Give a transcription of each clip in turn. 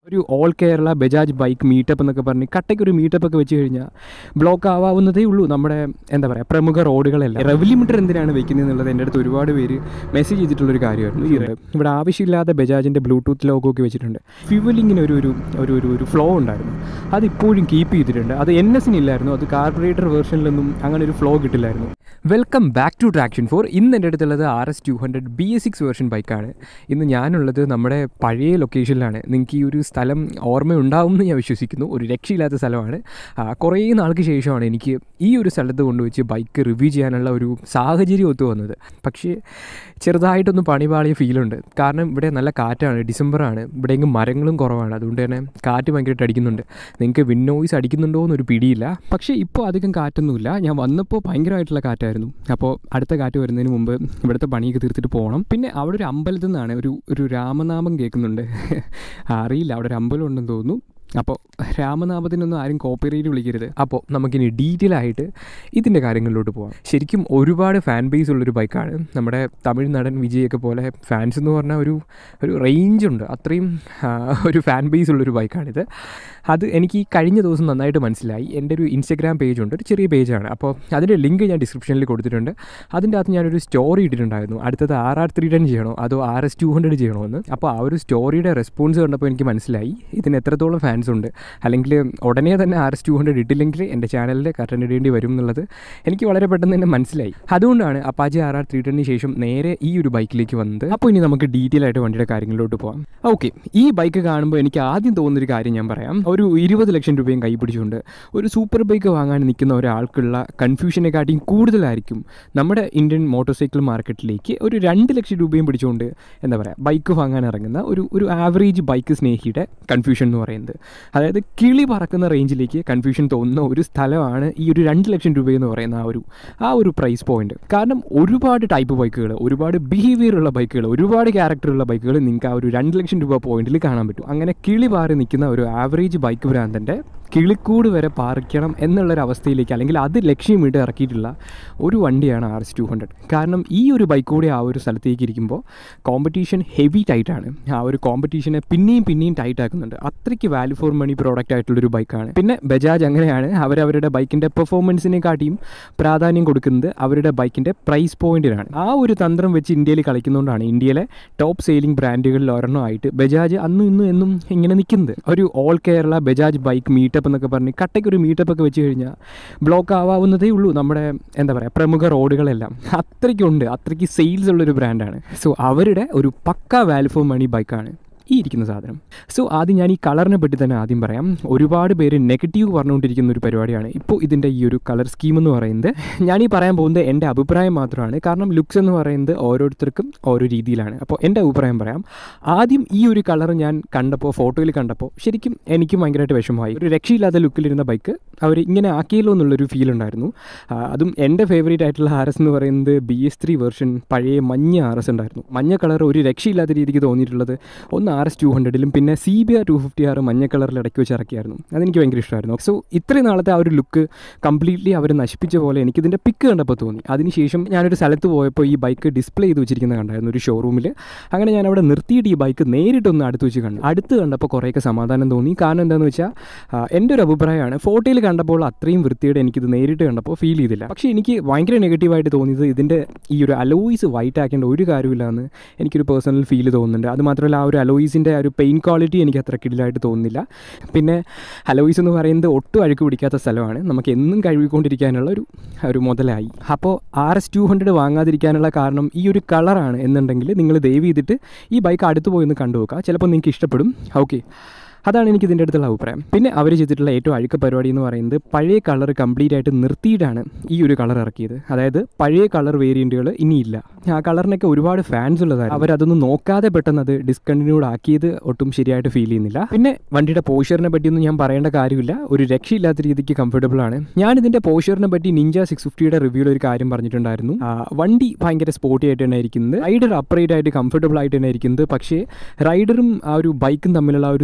ഒരു all Kerala Bajaj bike meetup എന്നൊക്കെ പറഞ്ഞ് കട്ടയ്ക്ക് ഒരു മീറ്റപ്പ് ഒക്കെ വെച്ച് കഴിഞ്ഞാൽ ബ്ലോക്ക് ആവാവുന്നതേ ഉള്ളൂ നമ്മുടെ എന്താ പറയുക പ്രമുഖ റോഡുകളെല്ലാം റെവ് ലിമിറ്റർ എന്തിനാണ് വെക്കുന്നത് എന്നുള്ളത് എൻ്റെ അടുത്ത് ഒരുപാട് പേര് മെസ്സേജ് ചെയ്തിട്ടുള്ളൊരു കാര്യമായിരുന്നു ഈ re- ഇവിടെ ആവശ്യമില്ലാത്ത ബജാജിൻ്റെ ബ്ലൂടൂത്ത് ലോഗോ ഒക്കെ വെച്ചിട്ടുണ്ട് ഫ്യൂവലിങ്ങിന് ഒരു ഒരു ഒരു ഒരു ഒരു ഫ്ലോ ഉണ്ടായിരുന്നു അത് ഇപ്പോഴും കീപ്പ് ചെയ്തിട്ടുണ്ട് അത് എൻ എസിനില്ലായിരുന്നു അത് കാർബറേറ്റർ വേർഷനിലൊന്നും അങ്ങനെ ഒരു ഫ്ലോ കിട്ടില്ലായിരുന്നു welcome back to traction four ഇന്ന് എൻ്റെ അടുത്തുള്ളത് R S two hundred B S six version ബൈക്കാണ് ഇന്ന് ഞാനുള്ളത് നമ്മുടെ പഴയ ലൊക്കേഷനിലാണ് നിങ്ങൾക്ക് ഈ ഒരു സ്ഥലം ഓർമ്മയുണ്ടാവും എന്ന് ഞാൻ വിശ്വസിക്കുന്നു ഒരു രക്ഷയില്ലാത്ത സ്ഥലമാണ് ആ, കുറേ നാൾക്ക് ശേഷമാണ് എനിക്ക് ഈ ഒരു സ്ഥലത്ത് കൊണ്ടുവച്ച് ബൈക്ക് റിവ്യൂ ചെയ്യാനുള്ള ഒരു സാഹചര്യം ഒത്തു വന്നത് പക്ഷേ ചെറുതായിട്ടൊന്ന് പണിപാളിയ ഫീലുണ്ട് കാരണം ഇവിടെ നല്ല കാറ്റാണ് ഡിസംബറാണ് ഇവിടെ എങ്ങും മരങ്ങളും കുറവാണ് അതുകൊണ്ട് തന്നെ കാറ്റ് ഭയങ്കരമായിട്ട് അടിക്കുന്നുണ്ട് നിങ്ങൾക്ക് വിൻ നോയ്സ് അടിക്കുന്നുണ്ടോ എന്നൊരു പിടിയില്ല പക്ഷേ ഇപ്പോൾ അധികം കാറ്റൊന്നുമില്ല ഞാൻ വന്നപ്പോൾ ഭയങ്കരമായിട്ടുള്ള കാറ്റായിരുന്നു അപ്പോൾ അടുത്ത കാറ്റ് വരുന്നതിന് മുമ്പ് ഇവിടുത്തെ പണിയൊക്കെ തീർത്തിട്ട് പോകണം പിന്നെ അവിടെ ഒരു അമ്പലത്തിൽ നിന്നാണ് ഒരു ഒരു രാമനാമം കേൾക്കുന്നുണ്ട് അറിയില്ല അവിടെ ഒരു അമ്പലം ഉണ്ടെന്ന് തോന്നുന്നു അപ്പോൾ രാമനാമത്തിനൊന്നും ആരും കോപ്പിറൈറ്റ് വിളിക്കരുത് അപ്പോൾ നമുക്കിനി ഡീറ്റെയിൽ ആയിട്ട് ഇതിൻ്റെ കാര്യങ്ങളിലോട്ട് പോകാം ശരിക്കും ഒരുപാട് ഫാൻ ബേസ് ഉള്ളൊരു ബൈക്കാണ് നമ്മുടെ തമിഴ് നടൻ വിജയൊക്കെ പോലെ ഫാൻസ് എന്ന് പറഞ്ഞാൽ ഒരു ഒരു റേഞ്ച് ഉണ്ട് അത്രയും ആ, ഒരു ഫാൻ ബേസ് ഉള്ളൊരു ബൈക്കാണിത് അത് എനിക്ക് ഈ കഴിഞ്ഞ ദിവസം നന്നായിട്ട് മനസ്സിലായി എൻ്റെ ഒരു ഇൻസ്റ്റഗ്രാം പേജ് ഉണ്ട് ഒരു ചെറിയ പേജാണ് അപ്പോൾ അതിൻ്റെ ലിങ്ക് ഞാൻ ഡിസ്ക്രിപ്ഷനിൽ കൊടുത്തിട്ടുണ്ട് അതിൻ്റെ അകത്ത് ഞാനൊരു സ്റ്റോറി ഇട്ടിട്ടുണ്ടായിരുന്നു അടുത്തത് ആർ ആർ ത്രീ ടെൻ ചെയ്യണോ അതോ ആർ എസ് ടു ഹൺഡ്രഡ് ചെയ്യണോ എന്ന് അപ്പോൾ ആ ഒരു സ്റ്റോറിയുടെ റെസ്പോൺസ് കണ്ടപ്പോൾ എനിക്ക് മനസ്സിലായി ഇതിന് എത്രത്തോളം ഫാൻസ് ഉണ്ട് അല്ലെങ്കിൽ ഉടനെ തന്നെ ആർ എസ് ടു ഹൺഡ്രഡ് ഇട്ടില്ലെങ്കിൽ എൻ്റെ ചാനലിൽ കറണ്ട് ഇടേണ്ടി വരും എന്നുള്ളത് എനിക്ക് വളരെ പെട്ടെന്ന് തന്നെ മനസ്സിലായി അതുകൊണ്ടാണ് അപ്പാജി ആർ ആർ ത്രീ ടെന്നിന് ശേഷം നേരെ ഈ ഒരു ബൈക്കിലേക്ക് വന്നത് അപ്പോൾ ഇനി നമുക്ക് ഡീറ്റെയിൽ ആയിട്ട് വണ്ടിയുടെ കാര്യങ്ങളിലോട്ട് പോകാം ഓക്കെ ഈ ബൈക്ക് കാണുമ്പോൾ എനിക്ക് ആദ്യം തോന്നുന്നൊരു കാര്യം ഞാൻ പറയാം ഒരു ഇരുപത് ലക്ഷം രൂപയും കൈ പിടിച്ചുകൊണ്ട് ഒരു സൂപ്പർ ബൈക്ക് വാങ്ങാൻ നിൽക്കുന്ന ഒരാൾക്കുള്ള കൺഫ്യൂഷനെക്കാട്ടിയും കൂടുതലായിരിക്കും നമ്മുടെ ഇന്ത്യൻ മോട്ടോർ സൈക്കിൾ മാർക്കറ്റിലേക്ക് ഒരു രണ്ട് ലക്ഷം രൂപയും പിടിച്ചുകൊണ്ട് എന്താ പറയുക ബൈക്ക് വാങ്ങാൻ ഇറങ്ങുന്ന ഒരു ഒരു ആവറേജ് ബൈക്ക് സ്നേഹിയുടെ കൺഫ്യൂഷൻ എന്ന് പറയുന്നത് അതായത് കിളി പറക്കുന്ന റേഞ്ചിലേക്ക് കൺഫ്യൂഷൻ തോന്നുന്ന ഒരു സ്ഥലമാണ് ഈ ഒരു രണ്ട് ലക്ഷം രൂപ എന്ന് പറയുന്ന ആ ഒരു ആ ഒരു പ്രൈസ് പോയിന്റ് കാരണം ഒരുപാട് ടൈപ്പ് ബൈക്കുകൾ ഒരുപാട് ബിഹേവിയർ ഉള്ള ബൈക്കുകൾ ഒരുപാട് ക്യാരക്ടർ ഉള്ള ബൈക്കുകൾ നിങ്ങൾക്ക് ആ ഒരു രണ്ട് ലക്ഷം രൂപ പോയിന്റിൽ കാണാൻ പറ്റും അങ്ങനെ കിളി പാറി നിൽക്കുന്ന ഒരു ആവറേജ് ബൈക്ക് ഭ്രാന്തൻ്റെ കിളിക്കൂട് വരെ പാറിക്കണം എന്നുള്ളൊരു അവസ്ഥയിലേക്ക് അല്ലെങ്കിൽ അത് ലക്ഷ്യമിട്ട് ഇറക്കിയിട്ടുള്ള ഒരു വണ്ടിയാണ് ആർ എസ് ടു ഹൺഡ്രഡ് കാരണം ഈ ഒരു ബൈക്ക് കൂടി ആ ഒരു സ്ഥലത്തേക്ക് ഇരിക്കുമ്പോൾ കോമ്പറ്റീഷൻ ഹെവി ടൈറ്റാണ് ആ ഒരു കോമ്പറ്റീഷനെ പിന്നെയും പിന്നെയും ടൈറ്റ് ആക്കുന്നുണ്ട് അത്രയ്ക്ക് വാല്യൂ ഫോർ മണി പ്രോഡക്റ്റ് ആയിട്ടുള്ളൊരു ബൈക്കാണ് പിന്നെ ബജാജ് അങ്ങനെയാണ് അവരവരുടെ ബൈക്കിൻ്റെ പെർഫോമൻസിനെക്കാട്ടിയും പ്രാധാന്യം കൊടുക്കുന്നത് അവരുടെ ബൈക്കിൻ്റെ പ്രൈസ് പോയിന്റിനാണ് ആ ഒരു തന്ത്രം വെച്ച് ഇന്ത്യയിൽ കളിക്കുന്നതുകൊണ്ടാണ് ഇന്ത്യയിലെ ടോപ്പ് സെയിലിംഗ് ബ്രാൻഡുകളിൽ ഒരെണ്ണമായിട്ട് ബജാജ് അന്നും ഇന്നും എന്നും ഇങ്ങനെ നിൽക്കുന്നത് ഒരു all Kerala Bajaj bike meetup എന്നൊക്കെ പറഞ്ഞ് കട്ടയ്ക്ക് ഒരു മീറ്റപ്പ് ഒക്കെ വെച്ച് കഴിഞ്ഞാൽ ബ്ലോക്ക് ആവാവുന്നതേ ഉള്ളൂ നമ്മുടെ എന്താ പറയുക പ്രമുഖ റോഡുകളെല്ലാം അത്രയ്ക്കുണ്ട് അത്രയ്ക്ക് സെയിൽസ് ഉള്ളൊരു ബ്രാൻഡാണ് സോ അവരുടെ ഒരു പക്ക വാല്യൂ ഫോർ മണി ബൈക്കാണ് ഈ ഇരിക്കുന്ന സാധനം സോ ആദ്യം ഞാൻ ഈ കളറിനെ പറ്റി തന്നെ ആദ്യം പറയാം ഒരുപാട് പേര് നെഗറ്റീവ് പറഞ്ഞുകൊണ്ടിരിക്കുന്ന ഒരു പരിപാടിയാണ് ഇപ്പോൾ ഇതിൻ്റെ ഈ ഒരു കളർ സ്കീം എന്ന് പറയുന്നത് ഞാൻ ഈ പറയാൻ പോകുന്നത് എൻ്റെ അഭിപ്രായം മാത്രമാണ് കാരണം ലുക്സ് എന്ന് പറയുന്നത് ഓരോരുത്തർക്കും ഓരോ രീതിയിലാണ് അപ്പോൾ എൻ്റെ അഭിപ്രായം പറയാം ആദ്യം ഈ ഒരു കളർ ഞാൻ കണ്ടപ്പോൾ ഫോട്ടോയിൽ കണ്ടപ്പോൾ ശരിക്കും എനിക്കും ഭയങ്കരമായിട്ട് വിഷമമായി ഒരു രക്ഷയില്ലാത്ത ലുക്കിലിരുന്ന ബൈക്ക് അവർ ഇങ്ങനെ ആക്കിയല്ലോ എന്നുള്ളൊരു ഫീൽ ഉണ്ടായിരുന്നു ആ, അതും എൻ്റെ ഫേവറേറ്റ് ആയിട്ടുള്ള ആർ എസ് എന്ന് പറയുന്നത് ബി എസ് ത്രീ വെർഷൻ പഴയ മഞ്ഞ ആർ എസ് ഉണ്ടായിരുന്നു മഞ്ഞ കളർ ഒരു രക്ഷയില്ലാത്ത രീതിക്ക് തോന്നിയിട്ടുള്ളത് ഒന്ന് ആർ എസ് ടു ഹൺഡ്രഡിലും പിന്നെ C B R two fifty R മഞ്ഞ കളറിൽ ഇടയ്ക്ക് വെച്ച് ഇറക്കിയായിരുന്നു അതെനിക്ക് ഭയങ്കര ഇഷ്ടമായിരുന്നു സോ ഇത്രയും നാളത്തെ ആ ഒരു ലുക്ക് കംപ്ലീറ്റ്ലി അവർ നശിപ്പിച്ച പോലെ എനിക്കിതിൻ്റെ പിക്ക് കണ്ടപ്പോൾ തോന്നി അതിനുശേഷം ഞാനൊരു സ്ഥലത്ത് പോയപ്പോൾ ഈ ബൈക്ക് ഡിസ്പ്ലേ ചെയ്ത് വെച്ചിരിക്കുന്നത് കണ്ടായിരുന്നു ഒരു ഷോറൂമിൽ അങ്ങനെ ഞാൻ അവിടെ നിർത്തിയിട്ട് ഈ ബൈക്ക് നേരിട്ടൊന്ന് അടുത്ത് വെച്ച് കണ്ടു അടുത്ത് കണ്ടപ്പോൾ കുറേയൊക്കെ സമാധാനം തോന്നി കാരണം എന്താണെന്ന് വെച്ചാൽ ആ, എൻ്റെ ഒരു അഭിപ്രായമാണ് ഫോട്ടോയിൽ കണ്ടപ്പോൾ അത്രയും വൃത്തിയുടെ എനിക്കിത് നേരിട്ട് കണ്ടപ്പോൾ ഫീൽ ചെയ്തില്ല പക്ഷേ എനിക്ക് ഭയങ്കര നെഗറ്റീവായിട്ട് തോന്നിയത് ഇതിൻ്റെ ഈ ഒരു അലോയിസ് വൈറ്റ് ആക്കേണ്ട ഒരു കാര്യമില്ല എന്ന് എനിക്കൊരു പേഴ്സണൽ ഫീൽ തോന്നുന്നുണ്ട് അത് മാത്രമല്ല ആ ഒരു അലോയിസിൻ്റെ ആ ഒരു പെയിൻ ക്വാളിറ്റി എനിക്ക് അത്ര കിടിലായിട്ട് തോന്നുന്നില്ല പിന്നെ അലോയിസ് എന്ന് പറയുന്നത് ഒട്ടും അഴുക്ക് പിടിക്കാത്ത സ്ഥലമാണ് നമുക്ക് എന്നും കഴുകിക്കൊണ്ടിരിക്കാനുള്ള ഒരു ഒരു മുതലായി അപ്പോൾ ആർ എസ് ടു ഹൺഡ്രഡ് വാങ്ങാതിരിക്കാനുള്ള കാരണം ഈ ഒരു കളറാണ് എന്നുണ്ടെങ്കിൽ നിങ്ങൾ ദയവ് ചെയ്തിട്ട് ഈ ബൈക്ക് അടുത്ത് പോയി ഒന്ന് കണ്ടു നോക്കുക ചിലപ്പോൾ നിങ്ങൾക്ക് ഇഷ്ടപ്പെടും ഓക്കെ അതാണ് എനിക്ക് ഇതിൻ്റെ അടുത്തുള്ള അഭിപ്രായം പിന്നെ അവർ ചെയ്തിട്ടുള്ള ഏറ്റവും അഴുക്ക പരിപാടി എന്ന് പറയുന്നത് പഴയ കളർ കംപ്ലീറ്റ് ആയിട്ട് നിർത്തിയിട്ടാണ് ഈ ഒരു കളർ ഇറക്കിയത് അതായത് പഴയ കളർ വേരിയൻറ്റുകൾ ഇനിയില്ല ആ കളറിനൊക്കെ ഒരുപാട് ഫാൻസ് ഉള്ളതായിരുന്നു അവരതൊന്നും നോക്കാതെ പെട്ടെന്ന് അത് ഡിസ്കണ്ടിന്യൂഡ് ആക്കിയത് ഒട്ടും ശരിയായിട്ട് ഫീൽ ചെയ്യുന്നില്ല പിന്നെ വണ്ടിയുടെ പോഷറിനെ പറ്റിയൊന്നും ഞാൻ പറയേണ്ട കാര്യമില്ല ഒരു രക്ഷയില്ലാത്ത രീതിക്ക് കംഫർട്ടബിൾ ആണ് ഞാൻ ഇതിൻ്റെ പോഷറിനെ പറ്റി നിഞ്ച സിക്സ് ഫിഫ്റ്റിയുടെ റിവ്യൂവിൽ ഒരു കാര്യം പറഞ്ഞിട്ടുണ്ടായിരുന്നു ആ, വണ്ടി ഭയങ്കര സ്പോർട്ടി ആയിട്ട് തന്നെ ഇരിക്കുന്നത് റൈഡർ അപ്രൈറ്റ് ആയിട്ട് കംഫർട്ടബിൾ ആയിട്ട് തന്നെ ഇരിക്കുന്നത് പക്ഷേ റൈഡറും ആ ഒരു ബൈക്കും തമ്മിലുള്ള ആ ഒരു സിങ്ക്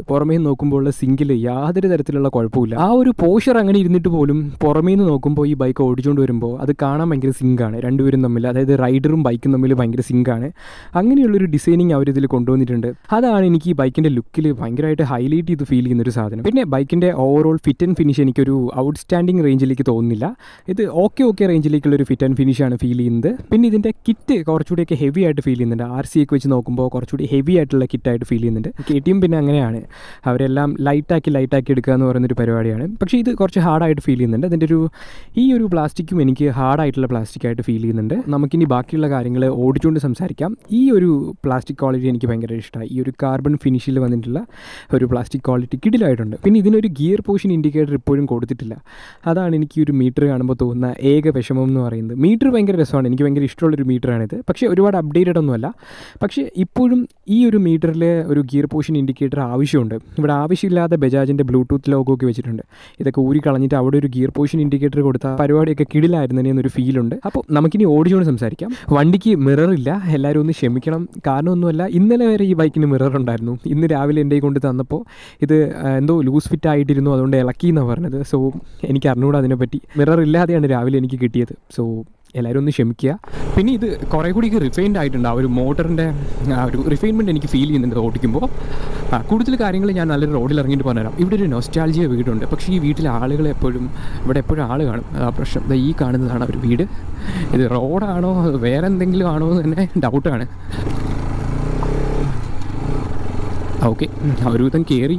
പുറമേ നിന്ന് നോക്കുമ്പോൾ ഉള്ള സിങ്കിൽ യാതൊരു തരത്തിലുള്ള കുഴപ്പമില്ല ആ ഒരു പോഷർ അങ്ങനെ ഇരുന്നിട്ട് പോലും പുറമേ നിന്ന് നോക്കുമ്പോൾ ഈ ബൈക്ക് ഓടിച്ചുകൊണ്ട് വരുമ്പോൾ അത് കാണാൻ ഭയങ്കര സിങ്കാണ് രണ്ടുപേരും തമ്മിൽ അതായത് റൈഡറും ബൈക്കും തമ്മിൽ ഭയങ്കര സിങ്കാണ് അങ്ങനെയുള്ളൊരു ഡിസൈനിങ് അവരിതിൽ കൊണ്ടുവന്നിട്ടുണ്ട് അതാണ് എനിക്ക് ഈ ബൈക്കിൻ്റെ ലുക്കിൽ ഭയങ്കരമായിട്ട് ഹൈലൈറ്റ് ചെയ്ത് ഫീൽ ചെയ്യുന്ന ഒരു സാധനം പിന്നെ ബൈക്കിൻ്റെ ഓവറോൾ ഫിറ്റ് ആൻഡ് ഫിനിഷ് എനിക്കൊരു ഔട്ട്സ്റ്റാൻഡിങ് റേഞ്ചിലേക്ക് തോന്നുന്നില്ല ഇത് ഓക്കെ ഓക്കെ റേഞ്ചിലേക്കുള്ള ഒരു ഫിറ്റ് ആൻഡ് ഫിനിഷ് ആണ് ഫീൽ ചെയ്യുന്നത് പിന്നെ ഇതിൻ്റെ കിറ്റ് കുറച്ചുകൂടിയൊക്കെ ഹെവി ആയിട്ട് ഫീൽ ചെയ്യുന്നുണ്ട് ആർ സി ഒക്കെ വെച്ച് നോക്കുമ്പോൾ കുറച്ചുകൂടി ഹെവി ആയിട്ടുള്ള കിറ്റായിട്ട് ഫീൽ ചെയ്യുന്നുണ്ട് കെ ടി എം പിന്നെ അങ്ങനെയാണ് അവരെല്ലാം ലൈറ്റാക്കി ലൈറ്റാക്കി എടുക്കുക എന്ന് പറയുന്നൊരു പരിപാടിയാണ് പക്ഷേ ഇത് കുറച്ച് ഹാർഡായിട്ട് ഫീൽ ചെയ്യുന്നുണ്ട് അതിൻ്റെ ഒരു ഈ ഒരു പ്ലാസ്റ്റിക്കും എനിക്ക് ഹാർഡായിട്ടുള്ള പ്ലാസ്റ്റിക് ആയിട്ട് ഫീൽ ചെയ്യുന്നുണ്ട് നമുക്കിനി ബാക്കിയുള്ള കാര്യങ്ങൾ ഓടിച്ചുകൊണ്ട് സംസാരിക്കാം ഈ ഒരു പ്ലാസ്റ്റിക് ക്വാളിറ്റി എനിക്ക് ഭയങ്കര ഇഷ്ടമായി ഈ ഒരു കാർബൺ ഫിനിഷിൽ വന്നിട്ടുള്ള ഒരു പ്ലാസ്റ്റിക് ക്വാളിറ്റി കിടിലായിട്ടുണ്ട് പിന്നെ ഇതിനൊരു ഗിയർ പോഷൻ ഇൻഡിക്കേറ്റർ ഇപ്പോഴും കൊടുത്തിട്ടില്ല അതാണ് എനിക്ക് ഈ ഒരു മീറ്റർ കാണുമ്പോൾ തോന്നുന്ന ഏക വിഷമം എന്ന് പറയുന്നത് മീറ്റർ ഭയങ്കര രസമാണ് എനിക്ക് ഭയങ്കര ഇഷ്ടമുള്ളൊരു മീറ്ററാണിത് പക്ഷേ ഒരുപാട് അപ്ഡേറ്റഡ് ഒന്നുമല്ല പക്ഷേ ഇപ്പോഴും ഈ ഒരു മീറ്ററിൽ ഒരു ഗിയർ പോഷൻ ഇൻഡിക്കേറ്റർ ആവശ്യമുണ്ട് ഇവിടെ ആവശ്യമില്ലാതെ ബജാജിൻ്റെ ബ്ലൂടൂത്ത് ലോഗോ ഒക്കെ വെച്ചിട്ടുണ്ട് ഇതൊക്കെ ഊരി കളഞ്ഞിട്ട് അവിടെ ഒരു ഗിയർ പോഷൻ ഇൻഡിക്കേറ്റർ കൊടുത്ത പരിപാടിയൊക്കെ കിടിലായിരുന്നേ എന്നൊരു ഫീലുണ്ട് അപ്പോൾ നമുക്കിനി ഓടിച്ചുകൊണ്ട് സംസാരിക്കാം വണ്ടിക്ക് മിറർ ഇല്ല എല്ലാവരും ഒന്ന് ക്ഷമിക്കണം കാരണമൊന്നുമല്ല ഇന്നലെ വരെ ഈ ബൈക്കിന് മിറർ ഉണ്ടായിരുന്നു ഇന്ന് രാവിലെ എൻ്റെ കൊണ്ട് തന്നപ്പോൾ ഇത് ആ, എന്തോ ലൂസ് ഫിറ്റ് ആയിട്ടിരുന്നു അതുകൊണ്ട് ഇളക്കി എന്നാണ് പറഞ്ഞത് സോ എനിക്ക് അറിഞ്ഞുകൂടാ അതിനെപ്പറ്റി മിറർ ഇല്ലാതെയാണ് രാവിലെ എനിക്ക് കിട്ടിയത് സോ എല്ലാവരും ഒന്ന് ക്ഷമിക്കുക പിന്നെ ഇത് കുറേ കൂടി റിഫൈൻഡ് ആയിട്ടുണ്ട് ആ ഒരു മോട്ടറിൻ്റെ ആ ഒരു റിഫൈൻമെൻറ്റ് എനിക്ക് ഫീൽ ചെയ്യുന്നുണ്ട് ഓടിക്കുമ്പോൾ ആ, കൂടുതൽ കാര്യങ്ങൾ ഞാൻ നല്ലൊരു റോഡിൽ ഇറങ്ങിയിട്ട് പറഞ്ഞുതരാം ഇവിടെ ഒരു നൊസ്റ്റാൾജിയ വീടുണ്ട് പക്ഷേ ഈ വീട്ടിലെ ആളുകൾ എപ്പോഴും ഇവിടെ എപ്പോഴും ആൾ കാണും ആ പ്രശ്നം ദാ ഈ കാണുന്നതാണ് ഒരു വീട് ഇത് റോഡാണോ അത് വേറെ എന്തെങ്കിലും ആണോ എന്ന് തന്നെ ഡൗട്ടാണ് ഓക്കെ ഒരു വിധം കയറി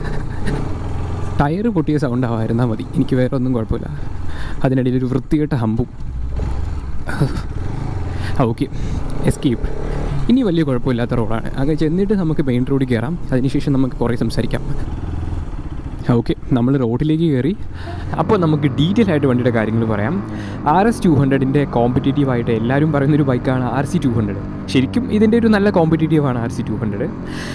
ടയർ പൊട്ടിയ സൗണ്ട് ആവായിരുന്നാൽ മതി എനിക്ക് വേറെ ഒന്നും കുഴപ്പമില്ല അതിനിടയിൽ ഒരു വൃത്തികെട്ട ഹമ്പും ഓക്കെ എസ്കേപ്പ് ഇനി വലിയ കുഴപ്പമില്ലാത്ത റോഡാണ് അങ്ങനെ ചെന്നിട്ട് നമുക്ക് മെയിൻ റോഡിൽ കയറാം അതിനുശേഷം നമുക്ക് കുറേ സംസാരിക്കാം ഓക്കെ നമ്മൾ റോഡിലേക്ക് കയറി അപ്പോൾ നമുക്ക് ഡീറ്റെയിൽ ആയിട്ട് വണ്ടിയുടെ കാര്യങ്ങൾ പറയാം ആർ എസ് ടു ഹൺഡ്രഡിൻ്റെ കോമ്പറ്റേറ്റീവ് ആയിട്ട് എല്ലാവരും പറയുന്നൊരു ബൈക്കാണ് ആർ സി ടു ഹൺഡ്രഡ് ശരിക്കും ഇതിൻ്റെ ഒരു നല്ല കോമ്പറ്റേറ്റീവ് ആണ് R C two hundred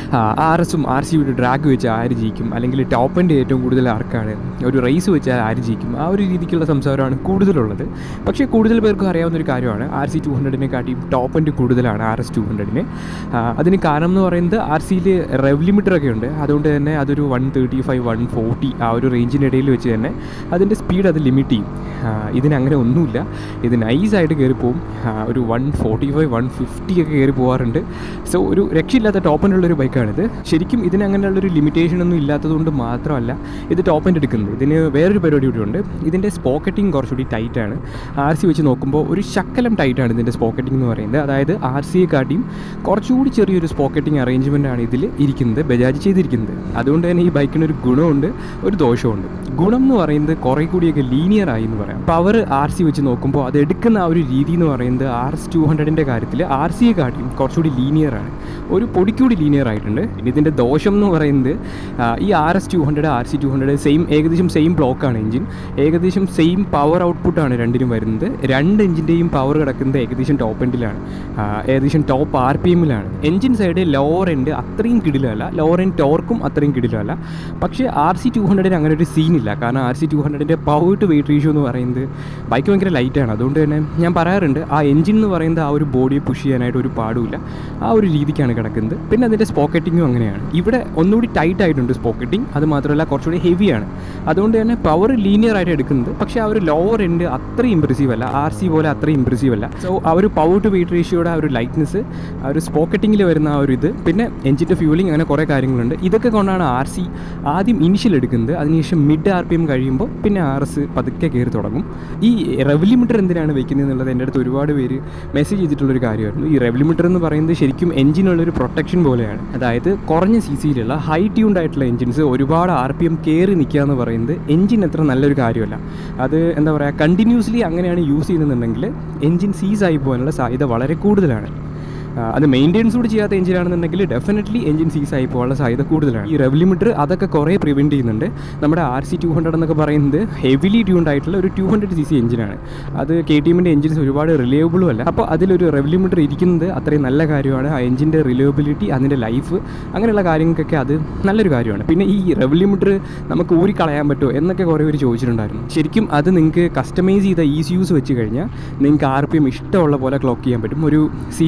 R എസും ആർ സിയുടെ ഡ്രാഗ് വെച്ച് ആര് ജയിക്കും അല്ലെങ്കിൽ ടോപ്പ് എൻ്റെ ഏറ്റവും കൂടുതൽ ആർക്കാണ് ഒരു റേസ് വെച്ചാൽ ആര് ജയിക്കും ആ ഒരു രീതിക്കുള്ള സംസാരമാണ് കൂടുതലുള്ളത് പക്ഷേ കൂടുതൽ പേർക്കും അറിയാവുന്ന ഒരു കാര്യമാണ് ആർ സി ടു ഹൺഡ്രഡിനെക്കാട്ടിയും ടോപ്പ് എൻ്റെ കൂടുതലാണ് ആർ എസ് ടു ഹൺഡ്രഡിന് അതിന് കാരണം എന്ന് പറയുന്നത് ആർ സിയിൽ റെവ് ലിമിറ്റർ ഒക്കെ ഉണ്ട് അതുകൊണ്ട് തന്നെ അതൊരു one thirty five one forty ആ ഒരു റേഞ്ചിനിടയിൽ വെച്ച് തന്നെ അതിൻ്റെ സ്പീഡ് അത് ലിമിറ്റ് ചെയ്യും ആ, ഇതിന് അങ്ങനെ ഒന്നുമില്ല ഇത് നൈസായിട്ട് കയറി പോകും ആ, ഒരു one forty five one fifty ഒക്കെ കയറി പോകാറുണ്ട് സോ ഒരു രക്ഷയില്ലാത്ത ടോപ്പ് എൻ്റെ ഉള്ളൊരു ബൈക്കാണിത് ശരിക്കും ഇതിന് അങ്ങനെയുള്ളൊരു ലിമിറ്റേഷൻ ഒന്നും ഇല്ലാത്തതുകൊണ്ട് മാത്രമല്ല ഇത് ടോപ്പ് എൻ്റെ എടുക്കുന്നത് ഇതിന് വേറൊരു പരിപാടി കൂടി ഉണ്ട് ഇതിൻ്റെ സ്പോക്കറ്റിംഗ് കുറച്ചുകൂടി ടൈറ്റാണ് ആർ സി വെച്ച് നോക്കുമ്പോൾ ഒരു ശക്കലം ടൈറ്റാണ് ഇതിൻ്റെ സ്പോക്കറ്റിംഗ് എന്ന് പറയുന്നത് അതായത് ആർ സിയെ കാട്ടിയും കുറച്ചുകൂടി ചെറിയൊരു സ്പോക്കറ്റിംഗ് അറേഞ്ച്മെൻ്റ് ആണ് ഇതിൽ ഇരിക്കുന്നത് ബജാജ് ചെയ്തിരിക്കുന്നത് അതുകൊണ്ട് തന്നെ ഈ ബൈക്കിനൊരു ഗുണമുണ്ട് ഒരു ദോഷമുണ്ട് ഗുണം എന്ന് പറയുന്നത് കുറേ കൂടിയൊക്കെ ലീനിയർ ആയി എന്ന് പറയാം പവർ ആർ സി വെച്ച് നോക്കുമ്പോൾ അത് എടുക്കുന്ന ആ ഒരു രീതി എന്ന് പറയുന്നത് ആർ എസ് ടു ഹൺഡ്രഡിൻ്റെ കാര്യത്തിൽ ആർ സിയെ കാട്ടിയും കുറച്ചുകൂടി ലീനിയർ ആണ് ഒരു പൊടിക്കൂടി ലീനിയർ ആയിട്ടുണ്ട് പിന്നെ ഇതിൻ്റെ ദോഷം എന്ന് പറയുന്നത് ആ, ഈ R S two hundred R C two hundred same ഏകദേശം സെയിം ബ്ലോക്കാണ് എഞ്ചിൻ ഏകദേശം സെയിം പവർ ഔട്ട്പുട്ടാണ് രണ്ടിനും വരുന്നത് രണ്ട് എഞ്ചിൻ്റെയും പവർ കിടക്കുന്നത് ഏകദേശം ടോപ്പ് എൻഡിലാണ് ഏകദേശം ടോപ്പ് ആർ പി എമ്മിലാണ് എഞ്ചിൻ സൈഡ് ലോവർ എൻഡ് അത്രയും കിടിലല്ല ലോവർ എൻഡ് ടോർക്കും അത്രയും കിടിലല്ല പക്ഷേ ആർ സി ടു ഹൺഡ്രഡിന് അങ്ങനെ ഒരു സീനില്ല കാരണം ആർ സി ടു ഹൺഡ്രഡിൻ്റെ പവർ ടു വെയിറ്റ് റേഷ്യോ എന്ന് പറയുന്നത് ബൈക്ക് ഭയങ്കര ലൈറ്റാണ് അതുകൊണ്ട് തന്നെ ഞാൻ പറയാറുണ്ട് ആ എഞ്ചിൻ എന്ന് പറയുന്നത് ആ ഒരു ബോഡിയെ പുഷ് ചെയ്യാനായിട്ട് ഒരു പാടുമില്ല ആ ഒരു രീതിക്കാണ് കിടക്കുന്നത് പിന്നെ അതിൻ്റെ സ്പോക്കറ്റിങ്ങും അങ്ങനെയാണ് ഇവിടെ ഒന്നുകൂടി ടൈറ്റ് ആയിട്ടുണ്ട് സ്പോക്കറ്റിംഗ് അത് മാത്രമല്ല കുറച്ചുകൂടി ഹെവിയാണ് അതുകൊണ്ട് തന്നെ പവർ ലീനിയർ ആയിട്ട് എടുക്കുന്നത് പക്ഷേ ആ ഒരു ലോവർ എൻഡ് അത്ര ഇമ്പ്രസീവ് അല്ല ആർ സി പോലെ അത്ര ഇമ്പ്രസീവ് അല്ല സോ ആ ഒരു പവർ ടു വെയിറ്റ് റേഷ്യോയുടെ ആ ഒരു ലൈറ്റ്നസ് ആ ഒരു സ്പോക്കറ്റിങ്ങിൽ വരുന്ന ആ ഒരു ഇത് പിന്നെ എഞ്ചിൻ്റെ ഫ്യൂലിംഗ് അങ്ങനെ കുറേ കാര്യങ്ങളുണ്ട് ഇതൊക്കെ കൊണ്ടാണ് ആർ സി ആദ്യം ഇനിഷ്യൽ എടുക്കുന്നത് അതിനുശേഷം മിഡ് ആർ പി എം കഴിയുമ്പോൾ പിന്നെ ആർ എസ് പതുക്കെ കയറി തുടങ്ങും ഈ റെവ് ലിമിറ്റർ എന്തിനാണ് വെക്കുന്നത് എന്നുള്ളത് എൻ്റെ അടുത്ത് ഒരുപാട് പേര് മെസ്സേജ് ചെയ്തിട്ടുള്ളൊരു കാര്യമായിരുന്നു ഈ റെവ് ലിമിറ്റർ എന്ന് പറയുന്നത് ശരിക്കും എഞ്ചിനുള്ളൊരു പ്രൊട്ടക്ഷൻ പോലെയാണ് അതായത് കുറഞ്ഞ സി സിയിലുള്ള ഹൈ ട്യൂൺഡ് ആയിട്ടുള്ള എഞ്ചിൻസ് ഒരുപാട് ആർ പി എം കയറി നിൽക്കുക എന്ന് പറയുന്നത് എഞ്ചിൻ അത്ര നല്ലൊരു കാര്യമല്ല അത് എന്താ പറയുക കണ്ടിന്യൂസ്ലി അങ്ങനെയാണ് യൂസ് ചെയ്യുന്നുണ്ടെങ്കിൽ എഞ്ചിൻ സീസ് ആയി പോകാനുള്ള സാധ്യത വളരെ കൂടുതലാണ് ആ, അത് മെയിൻറ്റെയിൻസ് കൂടി ചെയ്യാത്ത എഞ്ചിനാണെന്നുണ്ടെങ്കിൽ ഡെഫിനറ്റ്ലി എഞ്ചിൻ സീസ് ആയി പോകാനുള്ള സാധ്യത കൂടുതലാണ് ഈ റെവ് ലിമിറ്റർ അതൊക്കെ കുറേ പ്രിവെൻറ്റ് ചെയ്യുന്നുണ്ട് നമ്മുടെ ആർ സി ടു ഹൺഡ്രഡ് എന്നൊക്കെ പറയുന്നത് ഹെവിലി ട്യൂൺഡ് ആയിട്ടുള്ള ഒരു ടു ഹൺഡ്രഡ് സി സി എഞ്ചിനാണ് അത് കെ ടി എമ്മിൻ്റെ എഞ്ചിൻസ് ഒരുപാട് റിലയബിളും അല്ല അപ്പോൾ അതിലൊരു റെവ് ലിമിറ്റർ ഇരിക്കുന്നത് അത്രയും നല്ല കാര്യമാണ് ആ എഞ്ചിൻ്റെ റിലയബിലിറ്റി അതിൻ്റെ ലൈഫ് അങ്ങനെയുള്ള കാര്യങ്ങൾക്കൊക്കെ അത് നല്ലൊരു കാര്യമാണ് പിന്നെ ഈ റെവ് ലിമിറ്റർ നമുക്ക് ഊരിക്കളയാൻ പറ്റുമോ എന്നൊക്കെ കുറേ പേര് ചോദിച്ചിട്ടുണ്ടായിരുന്നു ശരിക്കും അത് നിങ്ങൾക്ക് കസ്റ്റമൈസ് ചെയ്ത ഈസ് യൂസ് വെച്ച് കഴിഞ്ഞാൽ നിങ്ങൾക്ക് ആർ പി എം ഇഷ്ടമുള്ള പോലെ ക്ലോക്ക് ചെയ്യാൻ പറ്റും ഒരു സീനുള്ള കേസല്ല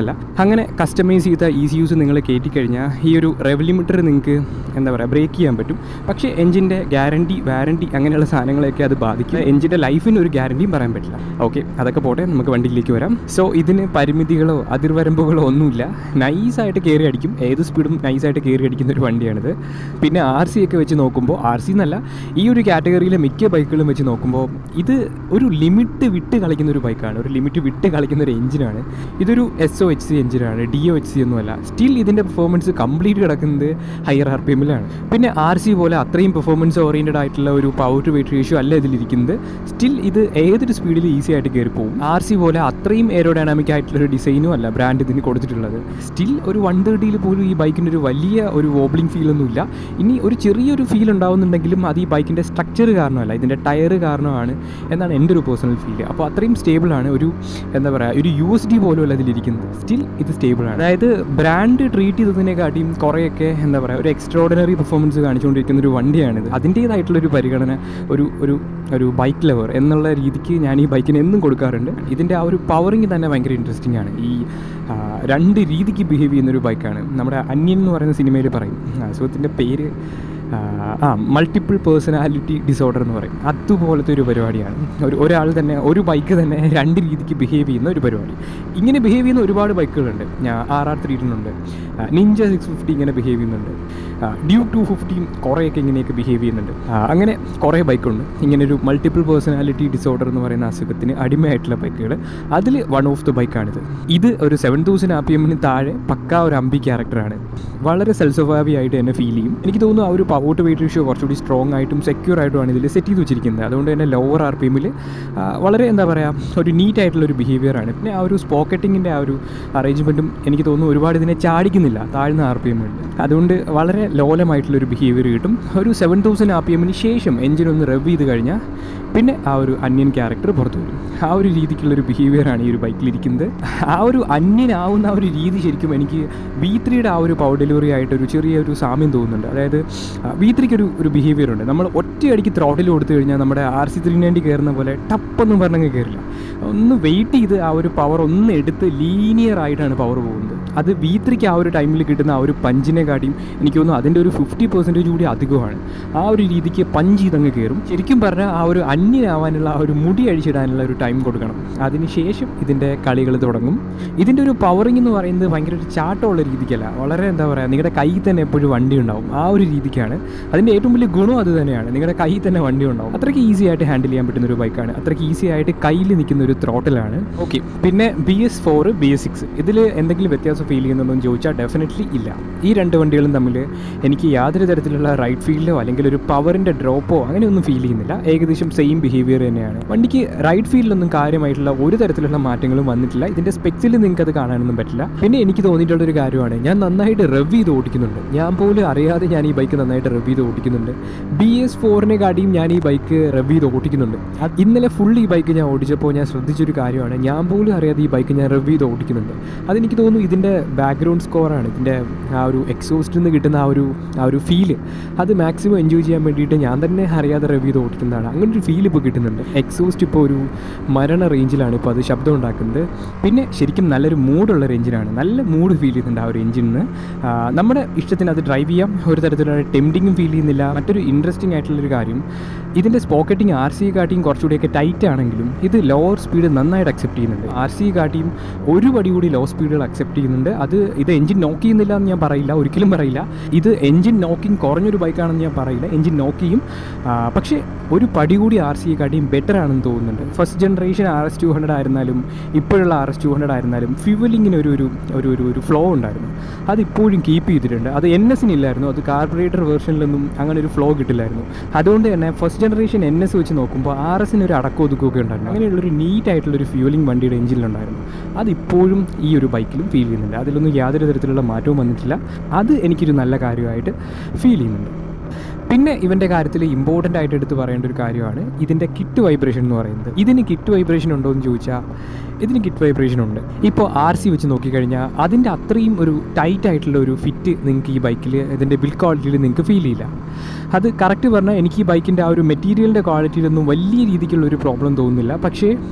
ബൈക്കല്ല അങ്ങനെ കസ്റ്റമൈസ് ചെയ്ത ഇ സി യൂസ് നിങ്ങൾ കയറ്റി കഴിഞ്ഞാൽ ഈ ഒരു റെവലിമീറ്റർ നിങ്ങൾക്ക് എന്താ പറയുക ബ്രേക്ക് ചെയ്യാൻ പറ്റും പക്ഷേ എഞ്ചിൻ്റെ ഗ്യാരണ്ടി വാരണ്ടി അങ്ങനെയുള്ള സാധനങ്ങളൊക്കെ അത് ബാധിക്കും എഞ്ചിൻ്റെ ലൈഫിന് ഒരു ഗ്യാരണ്ടിയും പറയാൻ പറ്റില്ല ഓക്കെ അതൊക്കെ പോട്ടെ നമുക്ക് വണ്ടിയിലേക്ക് വരാം സോ ഇതിന് പരിമിതികളോ അതിർവരമ്പുകളോ ഒന്നുമില്ല നൈസായിട്ട് കയറി അടിക്കും ഏത് സ്പീഡും നൈസായിട്ട് കയറി അടിക്കുന്ന ഒരു വണ്ടിയാണിത് പിന്നെ ആർ സി ഒക്കെ വെച്ച് നോക്കുമ്പോൾ ആർ സി എന്നല്ല ഈ ഒരു കാറ്റഗറിയിലെ മിക്ക ബൈക്കുകളും വെച്ച് നോക്കുമ്പോൾ ഇത് ഒരു ലിമിറ്റ് വിട്ട് കളിക്കുന്ന ഒരു ബൈക്കാണ് ഒരു ലിമിറ്റ് വിട്ട് കളിക്കുന്ന ഒരു എഞ്ചിനാണ് ഇതൊരു എസ് ഒ എച്ച് സി എഞ്ചിനാണ് ഡി ഒ എച്ച് സി ഒന്നുമല്ല സ്റ്റിൽ ഇതിൻ്റെ പെർഫോമൻസ് കംപ്ലീറ്റ് കിടക്കുന്നത് ഹയർ ആർ പി എമ്മിലാണ് പിന്നെ ആർ സി പോലെ അത്രയും പെർഫോമൻസ് ഓറിയൻറ്റഡ് ആയിട്ടുള്ള ഒരു പവർ ടു വെയിറ്റ് റേഷ്യോ അല്ല ഇതിലിരിക്കുന്നത് സ്റ്റിൽ ഇത് ഏതൊരു സ്പീഡിൽ ഈസി ആയിട്ട് കയറി പോകും ആർ സി പോലെ അത്രയും എയറോഡൈനാമിക് ആയിട്ടുള്ള ഒരു ഡിസൈനും അല്ല ബ്രാൻഡ് ഇതിന് കൊടുത്തിട്ടുള്ളത് സ്റ്റിൽ ഒരു വൺ തേർട്ടിയിൽ പോലും ഈ ബൈക്കിൻ്റെ ഒരു വലിയ ഒരു വോബ്ലിംഗ് ഫീൽ ഒന്നുമില്ല ഇനി ഒരു ചെറിയൊരു ഫീൽ ഉണ്ടാവുന്നുണ്ടെങ്കിലും അത് ഈ ബൈക്കിൻ്റെ സ്ട്രക്ചർ കാരണമല്ല ഇതിൻ്റെ ടയർ കാരണമാണ് എന്നാണ് എൻ്റെ ഒരു പേഴ്സണൽ ഫീൽ അപ്പോൾ അത്രയും സ്റ്റേബിളാണ് ഒരു എന്താ പറയുക ഒരു യു എസ് ഡി പോലും അല്ല ഇതിലിരിക്കുന്നത് സ്റ്റിൽ ഇത് സ്റ്റേബിളാണ് അതായത് ബ്രാൻഡ് ട്രീറ്റ് ചെയ്തതിനെക്കാട്ടിയും കുറേയൊക്കെ എന്താ പറയുക ഒരു എക്സ്ട്രോർഡിനറി പെർഫോമൻസ് കാണിച്ചുകൊണ്ടിരിക്കുന്ന ഒരു വണ്ടിയാണിത് അതിൻ്റേതായിട്ടുള്ളൊരു പരിഗണന ഒരു ഒരു ഒരു ബൈക്ക് ലവർ എന്നുള്ള രീതിക്ക് ഞാൻ ഈ ബൈക്കിന് എന്നും കൊടുക്കാറുണ്ട് ഇതിൻ്റെ ആ ഒരു പവറിങ് തന്നെ ഭയങ്കര ഇൻട്രസ്റ്റിംഗ് ആണ് ഈ ആ, രണ്ട് രീതിക്ക് ബിഹേവ് ചെയ്യുന്ന ഒരു ബൈക്കാണ് നമ്മുടെ അന്യൻ എന്ന് പറയുന്ന സിനിമയിൽ പറയും അസുഖത്തിൻ്റെ പേര് ആ, ആ മൾട്ടിപ്പിൾ പേഴ്സണാലിറ്റി ഡിസോർഡർ എന്ന് പറയും അതുപോലത്തെ ഒരു പരിപാടിയാണ് ഒരു ഒരാൾ തന്നെ ഒരു ബൈക്ക് തന്നെ രണ്ട് രീതിക്ക് ബിഹേവ് ചെയ്യുന്ന ഒരു പരിപാടി ഇങ്ങനെ ബിഹേവ് ചെയ്യുന്ന ഒരുപാട് ബൈക്കുകളുണ്ട് ഞാൻ ആർ ആർ ത്രീ ഉണ്ട് നിഞ്ച സിക്സ് ഫിഫ്റ്റി ഇങ്ങനെ ബിഹേവ് ചെയ്യുന്നുണ്ട് ഡ്യൂക്ക് ടു ഫിഫ്റ്റിയും കുറേയൊക്കെ ഇങ്ങനെയൊക്കെ ബിഹേവ് ചെയ്യുന്നുണ്ട് ആ, അങ്ങനെ കുറേ ബൈക്കുണ്ട് ഇങ്ങനെ ഒരു മൾട്ടിപ്പിൾ പേഴ്സണാലിറ്റി ഡിസോർഡർ എന്ന് പറയുന്ന അസുഖത്തിന് അടിമയായിട്ടുള്ള ബൈക്കുകൾ അതിൽ വൺ ഓഫ് ദ ബൈക്കാണിത് ഇത് ഒരു സെവൻ തൗസൻഡ് ആർ പി എമ്മിന് താഴെ പക്കാ ഒരു അമ്പി ക്യാരക്ടറാണ് വളരെ സെൽസ്വഭാവിയായിട്ട് തന്നെ ഫീൽ ചെയ്യും എനിക്ക് തോന്നുന്നു ആ ഒരു പവർ ടു വെയിറ്റ് റേഷ്യോ കുറച്ചുകൂടി സ്ട്രോങ് ആയിട്ടും സെക്യൂർ ആയിട്ടുമാണ് ഇതിൽ സെറ്റ് ചെയ്ത് വെച്ചിരിക്കുന്നത് അതുകൊണ്ട് തന്നെ ലോവർ ആർ പി എമ്മിൽ വളരെ എന്താ പറയുക ഒരു നീറ്റ് ആയിട്ടുള്ള ഒരു ബിഹേവിയറാണ് പിന്നെ ആ ഒരു സ്പോക്കറ്റിങ്ങിൻ്റെ ആ ഒരു അറേഞ്ച്മെൻറ്റും എനിക്ക് തോന്നുന്നു ഒരുപാട് ഇതിനെ ചാടിക്കുന്നില്ല താഴ്ന്ന ആർ പി എമ്മുണ്ട് അതുകൊണ്ട് വളരെ ലോലമായിട്ടുള്ളൊരു ബിഹേവിയർ കിട്ടും ഒരു സെവൻ തൗസൻഡ് ആർ പി എമ്മിന് ശേഷം എഞ്ചിൻ ഒന്ന് റവ് ചെയ്ത് കഴിഞ്ഞാൽ പിന്നെ ആ ഒരു അന്യൻ ക്യാരക്ടർ പുറത്തു വരും ആ ഒരു രീതിക്കുള്ളൊരു ബിഹേവിയറാണ് ഈ ഒരു ബൈക്കിലിരിക്കുന്നത് ആ ഒരു അന്യനാവുന്ന ആ ഒരു രീതി ശരിക്കും എനിക്ക് വി ത്രീയുടെ ആ ഒരു പവർ ഡെലിവറി ആയിട്ട് ഒരു ചെറിയ ഒരു സാമ്യം തോന്നുന്നുണ്ട് അതായത് വി ത്രീക്ക് ഒരു ഒരു ബിഹേവിയർ ഉണ്ട് നമ്മൾ ഒറ്റയടിക്ക് ത്രോട്ടിൽ കൊടുത്തു കഴിഞ്ഞാൽ നമ്മുടെ ആർ സി ത്രീ നയൻറ്റി കയറുന്ന പോലെ ടപ്പൊന്നും പറഞ്ഞങ്ങ് കയറില്ല ഒന്ന് വെയിറ്റ് ചെയ്ത് ആ ഒരു പവർ ഒന്ന് എടുത്ത് ലീനിയർ ആയിട്ടാണ് പവർ പോകുന്നത് അത് വി ത്രീക്ക് ആ ഒരു ടൈമിൽ കിട്ടുന്ന ആ ഒരു പഞ്ചിനെ കാട്ടിയും എനിക്ക് തോന്നുന്നു അതിൻ്റെ ഒരു ഫിഫ്റ്റി പെർസെൻറ്റേജ് കൂടി അധികമാണ് ആ ഒരു രീതിക്ക് പഞ്ച് ചെയ്തങ്ങ് കയറും ശരിക്കും പറഞ്ഞാൽ ആ ഒരു അന്യനാവാനുള്ള ആ ഒരു മുടി അഴിച്ചിടാനുള്ള ഒരു ടൈം കൊടുക്കണം അതിനുശേഷം ഇതിൻ്റെ കളികൾ തുടങ്ങും ഇതിൻ്റെ ഒരു പവറിംഗ് എന്ന് പറയുന്നത് ഭയങ്കര ഒരു ചാട്ടമുള്ള രീതിക്കല്ല വളരെ എന്താ പറയുക നിങ്ങളുടെ കയ്യിൽ തന്നെ എപ്പോഴും വണ്ടി ഉണ്ടാവും ആ ഒരു രീതിക്കാണ് അതിൻ്റെ ഏറ്റവും വലിയ ഗുണം അത് തന്നെയാണ് നിങ്ങളുടെ കയ്യിൽ തന്നെ വണ്ടി ഉണ്ടാവും അത്രയ്ക്ക് ഈസി ആയിട്ട് ഹാൻഡിൽ ചെയ്യാൻ പറ്റുന്ന ഒരു ബൈക്കാണ് അത്രയ്ക്ക് ഈസി ആയിട്ട് കയ്യിൽ നിൽക്കുന്ന ഒരു ത്രോട്ടിലാണ് ഓക്കെ പിന്നെ B S four B S six ഇതിൽ എന്തെങ്കിലും വ്യത്യാസം ഫീൽ ചെയ്യുന്നുണ്ടോ എന്ന് ചോദിച്ചാൽ ഡെഫിനറ്റ്ലി ഇല്ല ഈ രണ്ട് വണ്ടികളും തമ്മിൽ എനിക്ക് യാതൊരു തരത്തിലുള്ള റൈറ്റ് ഫീൽഡോ അല്ലെങ്കിൽ ഒരു പവറിൻ്റെ ഡ്രോപ്പോ അങ്ങനെയൊന്നും ഫീൽ ചെയ്യുന്നില്ല ഏകദേശം സെയിം ബിഹേവിയർ തന്നെയാണ് വണ്ടിക്ക് റൈറ്റ് ഫീൽഡിലൊന്നും കാര്യമായിട്ടുള്ള ഒരു തരത്തിലുള്ള മാറ്റങ്ങളും വന്നിട്ടില്ല ഇതിൻ്റെ സ്പെക്സിൽ നിങ്ങൾക്ക് അത് കാണാനൊന്നും പറ്റില്ല പിന്നെ എനിക്ക് തോന്നിയിട്ടുള്ള ഒരു കാര്യമാണ് ഞാൻ നന്നായിട്ട് റവ് ചെയ്ത് ഓടിക്കുന്നുണ്ട് ഞാൻ പോലും അറിയാതെ ഞാൻ ഈ ബൈക്ക് നന്നായിട്ട് റവ് ചെയ്ത് ഓടിക്കുന്നുണ്ട് ബി എസ് ഫോറിനെ കാട്ടിയും ഞാൻ ഈ ബൈക്ക് റവ് ചെയ്ത് ഓടിക്കുന്നുണ്ട് അത് ഇന്നലെ ഫുൾ ഈ ബൈക്ക് ഞാൻ ഓടിച്ചപ്പോൾ ഞാൻ ശ്രദ്ധിച്ചൊരു കാര്യമാണ് ഞാൻ പോലും അറിയാതെ ഈ ബൈക്ക് ഞാൻ റവ് ചെയ്ത് ഓടിക്കുന്നുണ്ട് അതെനിക്ക് തോന്നുന്നു ഇതിൻ്റെ ബാക്ക്ഗ്രൗണ്ട് സ്കോറാണ് ഇതിൻ്റെ ആ ഒരു എക്സോസ്റ്റിൽ നിന്ന് കിട്ടുന്ന ആ ഒരു ആ ഒരു ഫീല് അത് മാക്സിമം എൻജോയ് ചെയ്യാൻ വേണ്ടിയിട്ട് ഞാൻ തന്നെ അറിയാതെ റവ് ചെയ്ത് ഓടിക്കുന്നതാണ് അങ്ങനെ ഒരു ഫീൽ ഇപ്പോൾ കിട്ടുന്നുണ്ട് എക്സോസ്റ്റ് ഇപ്പോൾ ഒരു മരണ റേഞ്ചിലാണ് ഇപ്പോൾ അത് ശബ്ദം ഉണ്ടാക്കുന്നത് പിന്നെ ശരിക്കും നല്ലൊരു മൂഡുള്ള ഒരു എഞ്ചിനാണ് നല്ല മൂഡ് ഫീൽ ചെയ്യുന്നുണ്ട് ആ ഒരു എഞ്ചിനിന് നമ്മുടെ ഇഷ്ടത്തിന് അത് ഡ്രൈവ് ചെയ്യാം ഒരു തരത്തിലുള്ള ടെംപ്റ്റിങ്ങും ഫീൽ ചെയ്യുന്നില്ല മറ്റൊരു ഇൻട്രസ്റ്റിംഗ് ആയിട്ടുള്ളൊരു കാര്യം ഇതിൻ്റെ സ്പോക്കറ്റിംഗ് ആർ സി കാട്ടിയും കുറച്ചുകൂടിയൊക്കെ ടൈറ്റ് ആണെങ്കിലും ഇത് ലോവർ സ്പീഡ് നന്നായിട്ട് അക്സെപ്റ്റ് ചെയ്യുന്നുണ്ട് ആർ സി കാട്ടിയും ഒരു പടി കൂടി ലോ സ്പീഡുകൾ അക്സെപ്റ്റ് ചെയ്യുന്നുണ്ട് അത് ഇത് എഞ്ചിൻ നോക്ക് ചെയ്യുന്നില്ല എന്ന് ഞാൻ പറയില്ല ഒരിക്കലും പറയില്ല ഇത് എഞ്ചിൻ നോക്കിങ് കുറഞ്ഞൊരു ബൈക്കാണെന്ന് ഞാൻ പറയില്ല എഞ്ചിൻ നോക്ക് ചെയ്യും ആ, പക്ഷേ ഒരു പടി കൂടി ആർ സി കാട്ടിയും ബെറ്റർ ആണെന്ന് തോന്നുന്നുണ്ട് first generation R S two hundred ആയിരുന്നാലും ഇപ്പോഴുള്ള ആർ എസ് ടു ഹൺഡ്രഡ് ആയിരുന്നാലും ഫ്യൂവലിങ്ങിന് ഒരു ഒരു ഒരു ഒരു ഒരു ഫ്ലോ ഉണ്ടായിരുന്നു അത് ഇപ്പോഴും കീപ്പ് ചെയ്തിട്ടുണ്ട് അത് എൻ എസിന് ഇല്ലായിരുന്നു അത് കാർബറേറ്റർ വേർഷനിലൊന്നും അങ്ങനെ ഒരു ഫ്ലോ കിട്ടില്ലായിരുന്നു അതുകൊണ്ട് തന്നെ ഫസ്റ്റ് ജനറേഷൻ എൻ എസ് വെച്ച് നോക്കുമ്പോൾ ആർ എസിന് ഒരു അടക്കം ഒതുക്കുകയൊക്കെ ഉണ്ടായിരുന്നു അങ്ങനെയുള്ളൊരു നീറ്റ് ആയിട്ടുള്ളൊരു ഫ്യൂലിംഗ് വണ്ടിയുടെ എഞ്ചിനിലുണ്ടായിരുന്നു അത് ഇപ്പോഴും ഈ ഒരു ബൈക്കിലും ഫീൽ ചെയ്യുന്നുണ്ട് അതിലൊന്നും യാതൊരു തരത്തിലുള്ള മാറ്റവും വന്നിട്ടില്ല അത് എനിക്കൊരു നല്ല കാര്യമായിട്ട് ഫീൽ ചെയ്യുന്നുണ്ട് പിന്നെ ഇവൻ്റെ കാര്യത്തിൽ ഇമ്പോർട്ടൻ്റ് ആയിട്ട് എടുത്ത് പറയേണ്ട ഒരു കാര്യമാണ് ഇതിൻ്റെ കിറ്റ് വൈബ്രേഷൻ എന്ന് പറയുന്നത് ഇതിന് കിറ്റ് വൈബ്രേഷൻ ഉണ്ടോ എന്ന് ചോദിച്ചാൽ ഇതിന് കിറ്റ് വൈബ്രേഷൻ ഉണ്ട് ഇപ്പോൾ ആർ സി വെച്ച് നോക്കിക്കഴിഞ്ഞാൽ അതിൻ്റെ അത്രയും ഒരു ടൈറ്റ് ആയിട്ടുള്ള ഒരു ഫിറ്റ് നിങ്ങൾക്ക് ഈ ബൈക്കിൽ ഇതിൻ്റെ ബിൽ ക്വാളിറ്റിയിൽ നിങ്ങൾക്ക് ഫീൽ ചെയ്യില്ല അത് കറക്റ്റ് പറഞ്ഞാൽ എനിക്ക് ഈ ബൈക്കിൻ്റെ ആ ഒരു മെറ്റീരിയലിൻ്റെ ക്വാളിറ്റിയിലൊന്നും വലിയ രീതിക്കുള്ള ഒരു പ്രോബ്ലം തോന്നുന്നില്ല പക്ഷേ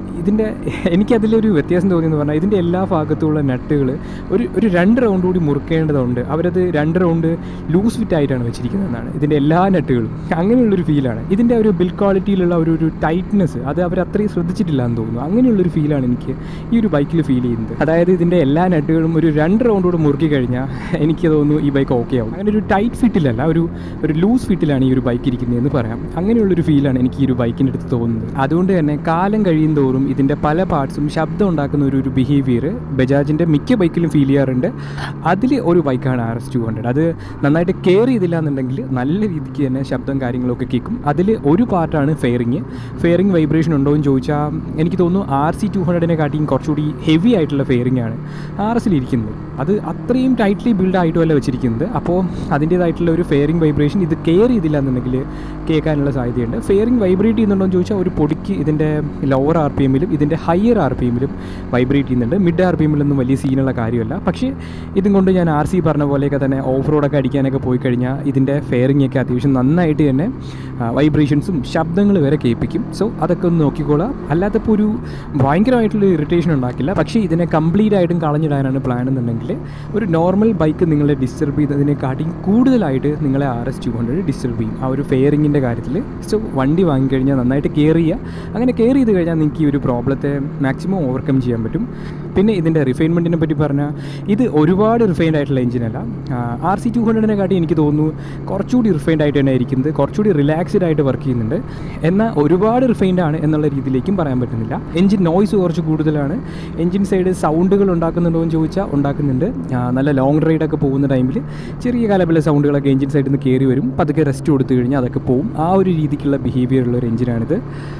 ഇതിൻ്റെ എനിക്കതിലൊരു വ്യത്യാസം തോന്നിയെന്ന് പറഞ്ഞാൽ ഇതിൻ്റെ എല്ലാ ഭാഗത്തുമുള്ള നട്ടുകൾ ഒരു ഒരു രണ്ട് റൗണ്ട് കൂടി മുറുക്കേണ്ടതുണ്ട് അവരത് രണ്ട് റൗണ്ട് ലൂസ് ഫിറ്റ് ആയിട്ടാണ് വെച്ചിരിക്കുന്നതെന്നാണ് ഇതിൻ്റെ എല്ലാ നട്ടുകളും അങ്ങനെയുള്ളൊരു ഫീലാണ് ഇതിൻ്റെ ഒരു ബിൽ ക്വാളിറ്റിയിലുള്ള ഒരു ഒരു ടൈറ്റ്നെസ് അത് അവർ അത്രയും ശ്രദ്ധിച്ചിട്ടില്ല എന്ന് തോന്നുന്നു അങ്ങനെയുള്ളൊരു ഫീലാണ് എനിക്ക് ഈ ഒരു ബൈക്കിൽ ഫീൽ ചെയ്യുന്നത് അതായത് ഇതിൻ്റെ എല്ലാ നട്ടുകളും ഒരു രണ്ട് റൗണ്ട് കൂടെ മുറുക്കി കഴിഞ്ഞാൽ എനിക്ക് തോന്നുന്നു ഈ ബൈക്ക് ഓക്കെ ആവും അങ്ങനെ ഒരു ടൈറ്റ് ഫിറ്റിലല്ല ഒരു ഒരു ലൂസ് ഫിറ്റിലാണ് ഈ ഒരു ബൈക്ക് ഇരിക്കുന്നതെന്ന് പറയാം അങ്ങനെയുള്ളൊരു ഫീലാണ് എനിക്ക് ഈ ഒരു ബൈക്കിൻ്റെ അടുത്ത് തോന്നുന്നത് അതുകൊണ്ട് തന്നെ കാലം കഴിയും തോറും ഇതിൻ്റെ പല പാർട്സും ശബ്ദം ഉണ്ടാക്കുന്ന ഒരു ഒരു ബിഹേവിയർ ബജാജിൻ്റെ മിക്ക ബൈക്കിലും ഫീൽ ചെയ്യാറുണ്ട് അതിൽ ഒരു ബൈക്കാണ് ആർ എസ് ടു ഹൺഡ്രഡ് അത് നന്നായിട്ട് കെയർ ചെയ്തില്ല എന്നുണ്ടെങ്കിൽ നല്ല രീതിക്ക് തന്നെ ശബ്ദം കാര്യങ്ങളൊക്കെ കേൾക്കും അതിൽ ഒരു പാർട്ടാണ് ഫെയറിങ് ഫെയറിങ് വൈബ്രേഷൻ ഉണ്ടോ എന്ന് ചോദിച്ചാൽ എനിക്ക് തോന്നുന്നു ആർ സി ടു ഹൺഡ്രഡിനെ കാട്ടിയും കുറച്ചുകൂടി ഹെവി ആയിട്ടുള്ള ഫെയറിംഗ് ആണ് ആർ എസിൽ ഇരിക്കുന്നത് അത് അത്രയും ടൈറ്റ്ലി ബിൽഡ് ആയിട്ടുമല്ല വെച്ചിരിക്കുന്നത് അപ്പോൾ അതിൻ്റേതായിട്ടുള്ള ഒരു ഫെയറിംഗ് വൈബ്രേഷൻ ഇത് കെയർ ചെയ്തില്ല എന്നുണ്ടെങ്കിൽ കേൾക്കാനുള്ള സാധ്യതയുണ്ട് ഫെയറിംഗ് വൈബ്രേറ്റ് ചെയ്യുന്നുണ്ടോ എന്ന് ചോദിച്ചാൽ ഒരു പൊടിക്ക് ഇതിൻ്റെ ലോവർ ആർ പി എമ്മിലും ഇതിൻ്റെ ഹയർ ആർ പി എമ്മിലും വൈബ്രേറ്റ് ചെയ്യുന്നുണ്ട് മിഡ് ആർ പി എമ്മിലൊന്നും വലിയ സീനുള്ള കാര്യമല്ല പക്ഷേ ഇതും കൊണ്ട് ഞാൻ ആർ സി പറഞ്ഞ പോലെയൊക്കെ തന്നെ ഓഫ് റോഡൊക്കെ അടിക്കാനൊക്കെ പോയി കഴിഞ്ഞാൽ ഇതിൻ്റെ ഫെയറിംഗ് ഒക്കെ അത്യാവശ്യം നന്നായിട്ട് തന്നെ വൈബ്രേഷൻസും ശബ്ദങ്ങൾ വരെ കേൾപ്പിക്കും സോ അതൊക്കെ ഒന്ന് നോക്കിക്കോളാം അല്ലാത്തപ്പോൾ ഒരു ഭയങ്കരമായിട്ടുള്ള ഇറിറ്റേഷൻ ഉണ്ടാക്കില്ല പക്ഷേ ഇതിനെ കംപ്ലീറ്റ് ആയിട്ടും കളഞ്ഞിടാനാണ് പ്ലാൻ എന്നുണ്ടെങ്കിൽ ഒരു നോർമൽ ബൈക്ക് നിങ്ങളെ ഡിസ്റ്റർബ് ചെയ്തതിനെക്കാട്ടിയും കൂടുതലായിട്ട് നിങ്ങളെ R S two hundred disturb ചെയ്യും ആ ഒരു ഫെയറിങ്ങിൻ്റെ കാര്യത്തിൽ സോ വണ്ടി വാങ്ങിക്കഴിഞ്ഞാൽ നന്നായിട്ട് കെയർ ചെയ്യുക അങ്ങനെ കെയർ ചെയ്ത് കഴിഞ്ഞാൽ നിങ്ങൾക്ക് ഈ ഒരു പ്രോബ്ലത്തെ മാക്സിമം ഓവർകം ചെയ്യാൻ പറ്റും പിന്നെ ഇതിൻ്റെ റിഫൈൻമെൻറ്റിനെ പറ്റി പറഞ്ഞാൽ ഇത് ഒരുപാട് റിഫൈൻഡ് ആയിട്ടുള്ള എഞ്ചിനല്ല ആർ സി ടു ഹൺഡ്രഡിനെ കാട്ടി എനിക്ക് തോന്നുന്നു കുറച്ചുകൂടി റിഫൈൻഡ് ആയിട്ട് തന്നെ ഇരിക്കുന്നത് കുറച്ചുകൂടി റിലാക്സ്ഡ് ആയിട്ട് വർക്ക് ചെയ്യുന്നുണ്ട് എന്നാൽ ഒരുപാട് റിഫൈൻഡ് ആണ് എന്നുള്ള രീതിയിലേക്കും പറയാൻ പറ്റുന്നില്ല എഞ്ചിൻ നോയ്സ് കുറച്ച് കൂടുതലാണ് എഞ്ചിൻ സൈഡ് സൗണ്ടുകൾ ഉണ്ടാക്കുന്നുണ്ടോ എന്ന് ചോദിച്ചാൽ ഉണ്ടാക്കുന്നുണ്ട് ആ, നല്ല ലോങ് റൈഡൊക്കെ പോകുന്ന ടൈമിൽ ചെറിയ കാലപ്പിലെ സൗണ്ടുകളൊക്കെ എഞ്ചിൻ സൈഡിൽ നിന്ന് കയറി വരും പതുക്കെ റെസ്റ്റ് കൊടുത്തു കഴിഞ്ഞാൽ അതൊക്കെ പോവും ആ ഒരു രീതിക്കുള്ള ബിഹേവിയർ ഉള്ള ഒരു എഞ്ചിനാണിത്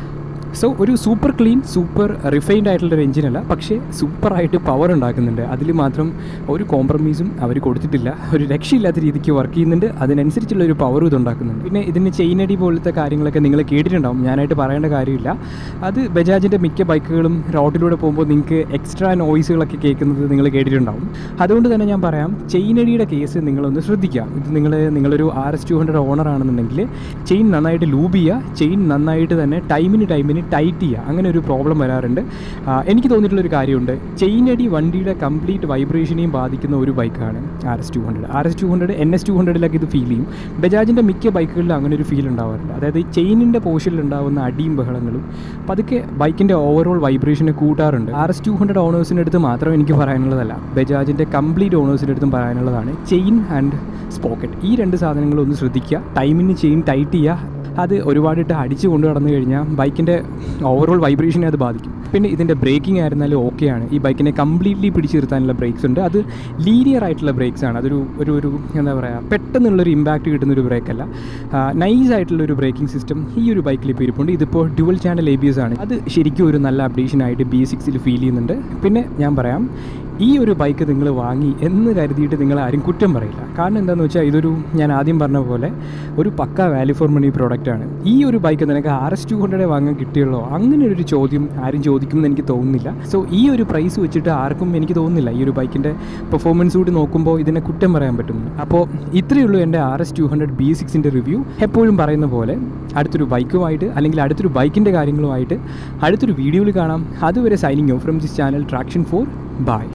സോ ഒരു സൂപ്പർ ക്ലീൻ സൂപ്പർ റിഫൈൻഡ് ആയിട്ടുള്ള ഒരു എഞ്ചിനല്ല പക്ഷേ സൂപ്പറായിട്ട് പവർ ഉണ്ടാക്കുന്നുണ്ട് അതിൽ മാത്രം ഒരു കോംപ്രമൈസും അവർ കൊടുത്തിട്ടില്ല ഒരു രക്ഷയില്ലാത്ത രീതിക്ക് വർക്ക് ചെയ്യുന്നുണ്ട് അതിനനുസരിച്ചുള്ള ഒരു പവറും ഇത് ഉണ്ടാക്കുന്നുണ്ട് പിന്നെ ഇതിന് ചെയിനടി പോലത്തെ കാര്യങ്ങളൊക്കെ നിങ്ങൾ കേട്ടിട്ടുണ്ടാവും ഞാനായിട്ട് പറയേണ്ട കാര്യമില്ല അത് ബജാജിൻ്റെ മിക്ക ബൈക്കുകളും റോഡിലൂടെ പോകുമ്പോൾ നിങ്ങൾക്ക് എക്സ്ട്രാ നോയ്സുകളൊക്കെ കേൾക്കുന്നത് നിങ്ങൾ കേട്ടിട്ടുണ്ടാവും അതുകൊണ്ട് തന്നെ ഞാൻ പറയാം ചെയിനടിയുടെ കേസ് നിങ്ങളൊന്ന് ശ്രദ്ധിക്കുക ഇത് നിങ്ങൾ നിങ്ങളൊരു R S two hundred owner ആണെന്നുണ്ടെങ്കിൽ ചെയിൻ നന്നായിട്ട് ലൂബ് ചെയ്യുക ചെയിൻ നന്നായിട്ട് തന്നെ ടൈമിന് ടൈമിന് ടൈറ്റ് ചെയ്യുക അങ്ങനെ ഒരു പ്രോബ്ലം വരാറുണ്ട് ആ, എനിക്ക് തോന്നിയിട്ടുള്ളൊരു കാര്യമുണ്ട് ചെയിനടി വണ്ടിയുടെ കംപ്ലീറ്റ് വൈബ്രേഷനെയും ബാധിക്കുന്ന ഒരു ബൈക്കാണ് R S two hundred R S two hundred N S two ഹൺഡ്രഡിലൊക്കെ ഇത് ഫീൽ ചെയ്യും ബജാജിൻ്റെ മിക്ക ബൈക്കുകളിലും അങ്ങനെ ഒരു ഫീൽ ഉണ്ടാവാറുണ്ട് അതായത് ഈ ചെയിനിൻ്റെ പോർഷനിൽ ഉണ്ടാകുന്ന അടിയും ബഹളങ്ങളും പതുക്കെ ബൈക്കിൻ്റെ ഓവറോൾ വൈബ്രേഷനെ കൂട്ടാറുണ്ട് ആർ എസ് ടു ഹൺഡ്രഡ് ഓണേഴ്സിൻ്റെ അടുത്ത് മാത്രം എനിക്ക് പറയാനുള്ളതല്ല ബജാജിൻ്റെ കംപ്ലീറ്റ് ഓണേഴ്സിൻ്റെ അടുത്തും പറയാനുള്ളതാണ് ചെയിൻ ആൻഡ് സ്പോക്കറ്റ് ഈ രണ്ട് സാധനങ്ങളും ഒന്ന് ശ്രദ്ധിക്കുക ടൈമിന് ചെയിൻ ടൈറ്റ് ചെയ്യുക അത് ഒരുപാടിട്ട് അടിച്ച് കൊണ്ടു നടന്നു കഴിഞ്ഞാൽ ബൈക്കിൻ്റെ ഓവറോൾ വൈബ്രേഷനെ അത് ബാധിക്കും പിന്നെ ഇതിൻ്റെ ബ്രേക്കിംഗ് ആയിരുന്നാലും ഓക്കെയാണ് ഈ ബൈക്കിനെ കംപ്ലീറ്റ്ലി പിടിച്ചു നിർത്താനുള്ള ബ്രേക്സ് ഉണ്ട് അത് ലീനിയർ ആയിട്ടുള്ള ബ്രേക്സ് ആണ് അതൊരു ഒരു ഒരു എന്താ പറയുക പെട്ടെന്നുള്ളൊരു ഇമ്പാക്റ്റ് കിട്ടുന്ന ഒരു ബ്രേക്കല്ല നൈസ് ആയിട്ടുള്ള ഒരു ബ്രേക്കിംഗ് സിസ്റ്റം ഈ ഒരു ബൈക്കിൽ ഇപ്പോൾ ഇരിപ്പുണ്ട് ഇതിപ്പോൾ dual channel A B S ആണ് അത് ശരിക്കും ഒരു നല്ല അപ്ഡേഷൻ ആയിട്ട് ബി സിക്സിൽ ഫീൽ ചെയ്യുന്നുണ്ട് പിന്നെ ഞാൻ പറയാം ഈ ഒരു ബൈക്ക് നിങ്ങൾ വാങ്ങി എന്ന് കരുതിയിട്ട് നിങ്ങൾ ആരും കുറ്റം പറയില്ല കാരണം എന്താണെന്ന് വെച്ചാൽ ഇതൊരു ഞാൻ ആദ്യം പറഞ്ഞ പോലെ ഒരു പക്ക വാല്യൂ ഫോർ മണി പ്രോഡക്റ്റാണ് ഈ ഒരു ബൈക്ക് നിനക്ക് ആർ എസ് ടു ഹൺഡ്രഡ് വാങ്ങാൻ കിട്ടിയുള്ളൂ അങ്ങനെ ഒരു ചോദ്യം ആരും ചോദിക്കുമെന്ന് എനിക്ക് തോന്നുന്നില്ല സോ ഈ ഒരു പ്രൈസ് വെച്ചിട്ട് ആർക്കും എനിക്ക് തോന്നുന്നില്ല ഈ ഒരു ബൈക്കിൻ്റെ പെർഫോമൻസ് കൂടി നോക്കുമ്പോൾ ഇതിനെ കുറ്റം പറയാൻ പറ്റും അപ്പോൾ ഇത്രയേ ഉള്ളൂ എൻ്റെ R S two hundred B സിക്സിൻ്റെ റിവ്യൂ എപ്പോഴും പറയുന്ന പോലെ അടുത്തൊരു ബൈക്കുമായിട്ട് അല്ലെങ്കിൽ അടുത്തൊരു ബൈക്കിൻ്റെ കാര്യങ്ങളുമായിട്ട് അടുത്തൊരു വീഡിയോയിൽ കാണാം അതുവരെ signing off from this channel traction four by